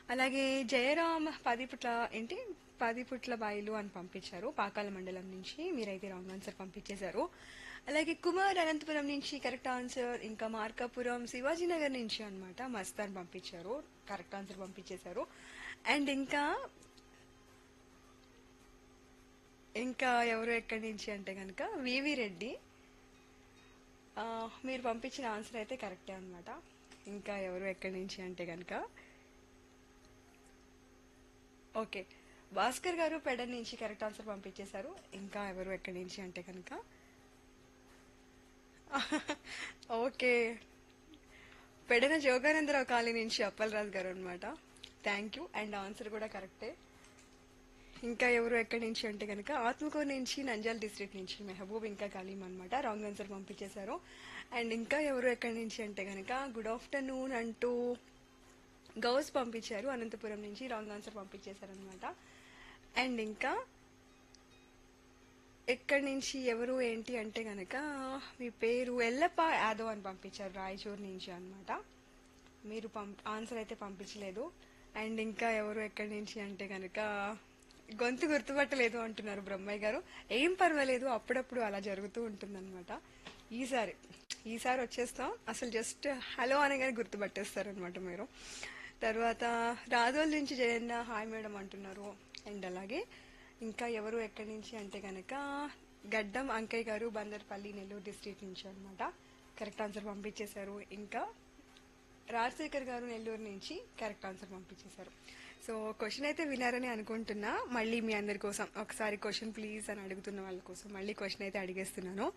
అలాగే జయరామ్ పది పుట్ల ఏంటి పది పుట్ల బాయిలు అని పంపించారు పాకాల మండలం నుంచి మీరైతే రాంగ్ ఆన్సర్ పంపించేశారు అలాగే కుమార్ అనంతపురం నుంచి కరెక్ట్ ఆన్సర్ ఇంకా మార్కాపురం శివాజీనగర్ నుంచి అన్నమాట మస్తాన్ పంపించారు కరెక్ట్ ఆన్సర్ పంపించేశారు అండ్ ఇంకా ఇంకా ఎవరు ఎక్కడి నుంచి అంటే కనుక వివి రెడ్డి ఆ, మీరు పంపించిన ఆన్సర్ అయితే కరెక్టే అనమాట ఇంకా ఎవరు ఎక్కడి నుంచి అంటే కనుక ఓకే భాస్కర్ గారు పెడ నుంచి కరెక్ట్ ఆన్సర్ పంపించేశారు ఇంకా ఎవరు ఎక్కడి నుంచి అంటే కనుక ఓకే పెడన జోగానందరావు కాలనీ నుంచి అప్పలరాజు గారు అనమాట థ్యాంక్ యూ అండ్ ఆన్సర్ కూడా కరెక్టే ఇంకా ఎవరు ఎక్కడి నుంచి అంటే కనుక ఆత్మకూరు నుంచి నంజాల్ డిస్ట్రిక్ట్ నుంచి మెహబూబ్ ఇంకా కలీం అనమాట రాంగ్ ఆన్సర్ పంపించేశారు అండ్ ఇంకా ఎవరు ఎక్కడి నుంచి అంటే కనుక గుడ్ ఆఫ్టర్నూన్ అంటూ గౌస్ పంపించారు అనంతపురం నుంచి రాంగ్ ఆన్సర్ పంపించేశారు అనమాట అండ్ ఇంకా ఎక్కడి నుంచి ఎవరు ఏంటి అంటే గనక మీ పేరు ఎల్లప్ప యాదవ్ అని పంపించారు రాయచూరు నుంచి అన్నమాట మీరు పంప్ ఆన్సర్ అయితే పంపించలేదు అండ్ ఇంకా ఎవరు ఎక్కడి నుంచి అంటే గనక గొంతు గుర్తుపట్టలేదు అంటున్నారు బ్రహ్మయ్య గారు ఏం పర్వాలేదు అప్పుడప్పుడు అలా జరుగుతూ ఉంటుందన్నమాట ఈసారి ఈసారి వచ్చేస్తాం అసలు జస్ట్ హలో అనగానే గుర్తుపట్టేస్తారు అనమాట మీరు తర్వాత రాజోల్ నుంచి జయన్న హాయ్ మేడం అంటున్నారు అండ్ అలాగే ఇంకా ఎవరు ఎక్కడి నుంచి అంటే కనుక గడ్డం అంకయ్య గారు బందర్పల్లి నెల్లూరు డిస్ట్రిక్ట్ నుంచి అన్నమాట కరెక్ట్ ఆన్సర్ పంపించేశారు ఇంకా రాజశేఖర్ గారు నెల్లూరు నుంచి కరెక్ట్ ఆన్సర్ పంపించేశారు సో క్వశ్చన్ అయితే వినారని అనుకుంటున్నా మళ్ళీ మీ అందరి కోసం ఒకసారి క్వశ్చన్ ప్లీజ్ అని అడుగుతున్న వాళ్ళ కోసం మళ్ళీ క్వశ్చన్ అయితే అడిగేస్తున్నాను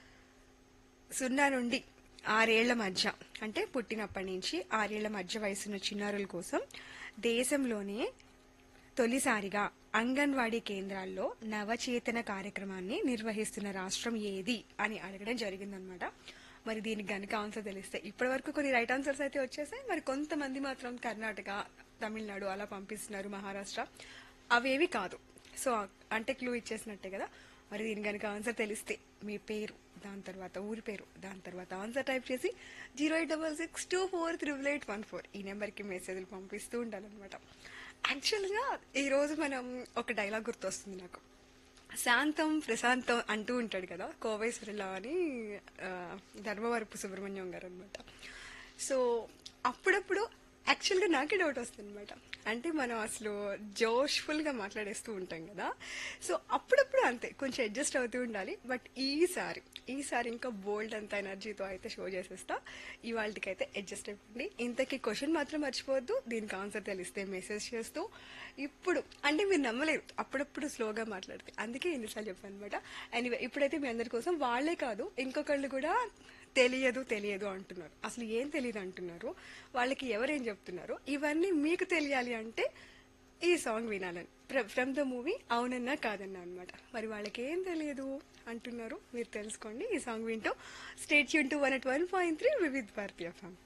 సున్నా నుండి ఆరేళ్ల మధ్య అంటే పుట్టినప్పటి నుంచి ఆరేళ్ల మధ్య వయసున్న చిన్నారుల కోసం దేశంలోనే తొలిసారిగా అంగన్వాడీ కేంద్రాల్లో నవచేతన కార్యక్రమాన్ని నిర్వహిస్తున్న రాష్ట్రం ఏది అని అడగడం జరిగిందనమాట మరి దీనికి గనుక ఆన్సర్ తెలిస్తే ఇప్పటి వరకు కొన్ని రైట్ ఆన్సర్స్ అయితే వచ్చేసాయి మరి కొంతమంది మాత్రం కర్ణాటక తమిళనాడు అలా పంపిస్తున్నారు మహారాష్ట్ర అవేవి కాదు సో అంటే క్లూ ఇచ్చేసినట్టే కదా మరి దీని కనుక ఆన్సర్ తెలిస్తే మీ పేరు దాని తర్వాత ఊరి పేరు దాని తర్వాత ఆన్సర్ టైప్ చేసి zero eight double six two four triple eight one four ఈ నెంబర్కి మెసేజ్లు పంపిస్తూ ఉండాలన్నమాట యాక్చువల్గా ఈరోజు మనం ఒక డైలాగ్ గుర్తొస్తుంది నాకు శాంతం ప్రశాంతం అంటూ ఉంటాడు కదా కోవేశ్వరిలా అని ఆ, ధర్మవరపు సుబ్రహ్మణ్యం గారు అనమాట సో అప్పుడప్పుడు యాక్చువల్గా నాకే డౌట్ వస్తుంది అనమాట అంటే మనం అసలు జోష్ఫుల్గా మాట్లాడేస్తూ ఉంటాం కదా సో అప్పుడప్పుడు అంతే కొంచెం అడ్జస్ట్ అవుతూ ఉండాలి బట్ ఈసారి ఈసారి ఇంకా బోల్డ్ అంత ఎనర్జీతో అయితే షో చేసేస్తా ఇవాళకైతే అడ్జస్ట్ అయిపోండి ఇంతకీ క్వశ్చన్ మాత్రం మర్చిపోవద్దు దీనికి ఆన్సర్ తెలిస్తే మెసేజ్ చేస్తూ ఇప్పుడు అంటే మీరు నమ్మలేరు అప్పుడప్పుడు స్లోగా మాట్లాడితే అందుకే ఎన్నిసార్లు చెప్పాను అనమాట ఎనీవే ఇప్పుడైతే మీ అందరి కోసం వాళ్ళే కాదు ఇంకొకళ్ళు కూడా తెలియదు తెలియదు అంటున్నారు అసలు ఏం తెలియదు అంటున్నారు వాళ్ళకి ఎవరేం చెప్తున్నారు ఇవన్నీ మీకు తెలియాలి అంటే ఈ సాంగ్ వినాలని ఫ్రమ్ ద మూవీ అవునన్నా కాదన్నా అనమాట మరి వాళ్ళకి ఏం తెలియదు అంటున్నారు మీరు తెలుసుకోండి ఈ సాంగ్ వింటూ స్టేట్ యూన్ to one eight one point three Vividh Bharatiya ఫ్యామ్